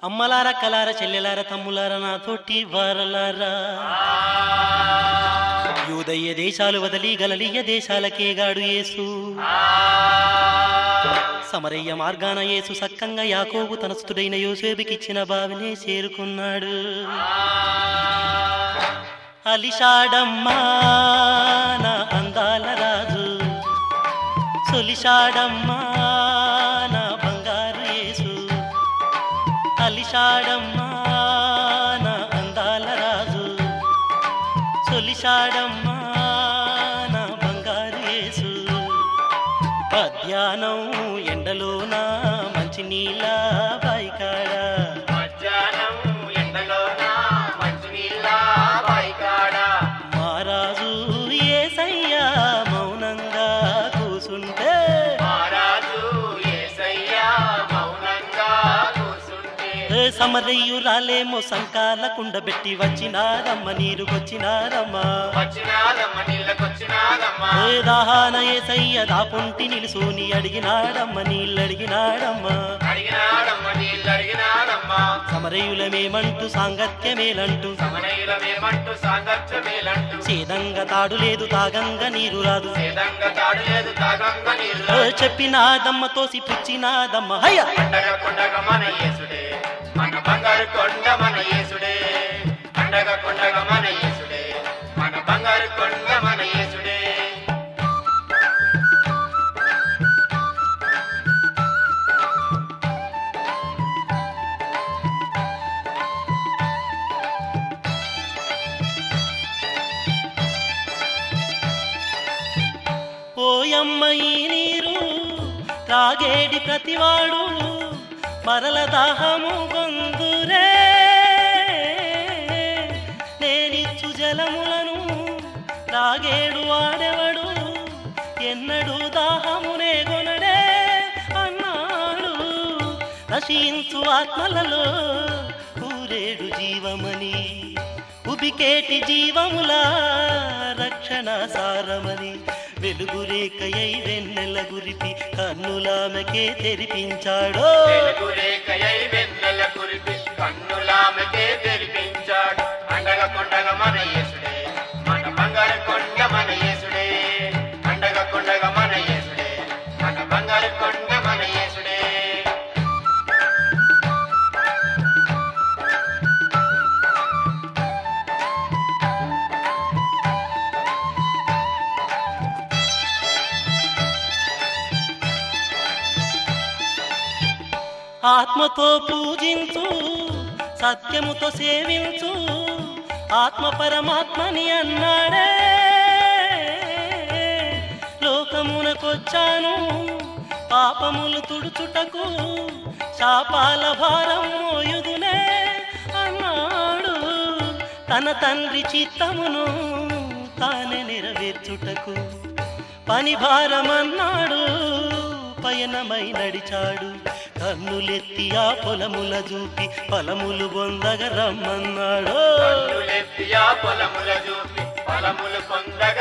అమ్మలార కలార చెల్లెలార తమ్ములార నాతోటి వారలారా యూదయ్య దేశాలు వదిలి గలలియ దేశాలకేగాడు యేసు సమరయ్య మార్గాన యేసు సక్కంగా యాకోబు తన స్థుడైన యోసేపుకిచ్చిన బావినే చేరుకున్నాడు అలిషాడమ్మా నా అందాల రాజు సొలిషాడమ్మా నా బంగారు యేసు అలిషాడమ్మా నా అందాల రాజు సొలిషాడమ్మా నా బంగారు యేసు మధ్యాహ్నం ఎండలోన మంచి నీళ్ళ బాయికాడ మధ్యాహ్నం ఎండలోన మంచినీళ్ళ బాయికాడ మహారాజు ఏసయ్యా మౌనంగా కూసుంటే మహారాజు యేసయ్య మౌనంగా కూర్చుంటే ఏ సమరయ్యు రాలేమో సంకాల కుండబెట్టి వచ్చినారమ్మ నీరుకొచ్చినారమ్మా వచ్చినాదమ్మ నీళ్ళకొచ్చినాదమ్మ ఏ దాహాన ఏసయ్య దాపుంటి నిలుసూని అడిగినాడమ్మ నీళ్ళడిగినాడమ్మా అడిగినాడమ్మ నీళ్ళు అడిగినాడమ్మ సమరయులమేమంటూ సాంగత్యమేలంటూ సమనయులమేమంటూ సాంగత్యమేలంటూ సేదంగా తాడు లేదు తాగంగా నీరు రాదు సేదంగా తాడు లేదు తాగంగ నీళ్ళు ఏ చెప్పినాదమ్మ తోసి పుచ్చినాదమ్మ హయ్య పండగ కొండగ మన యేసుడే మన బంగారు కొండ మన యేసుడే పండగ కొండగ మన యేసుడే మన బంగారు కొండ మన యేసుడే ఓయమ్మ ఈ నీరు త్రాగేడి ప్రతివాడు మరల దాహము గొందురే నేనిచ్చు జలములను త్రాగేడు వాడెవడు ఎన్నడు దాహమునే గొనడే అన్నాడు నశించు ఆత్మలలో కూరేడు జీవమని ఉబికేటి జీవముల రక్షణ సారమని వెలుగు రేఖయై వెన్నెల గురిపి కన్నులామెకే తెరిపించాడో వెలుగు రేఖయై వెన్నెల కురిపి కన్నులామెకే తెరిపించాడు పండగ కొండగ మన యేసుడే మన బంగారు కొండ మన యేసుడే పండగ కొండగ మన యేసుడే మన బంగారు కొండ మన యేసుడే ఆత్మతో పూజించు సత్యముతో సేవించు ఆత్మ పరమాత్మని అన్నాడే లోకమునకొచ్చాను పాపములు తుడుచుటకు శాపాల భారం మోయుదునే అన్నాడు తన తండ్రి చిత్తమును తానే నెరవేర్చుటకు పని భారమన్నాడు పయనమై నడిచాడు కన్నులెత్తి ఆ పొలముల చూపి ఫలములు పొందగ రమ్మన్నాడు కన్నులెత్తి ఆ పొలముల చూపి ఫలములు పొందగ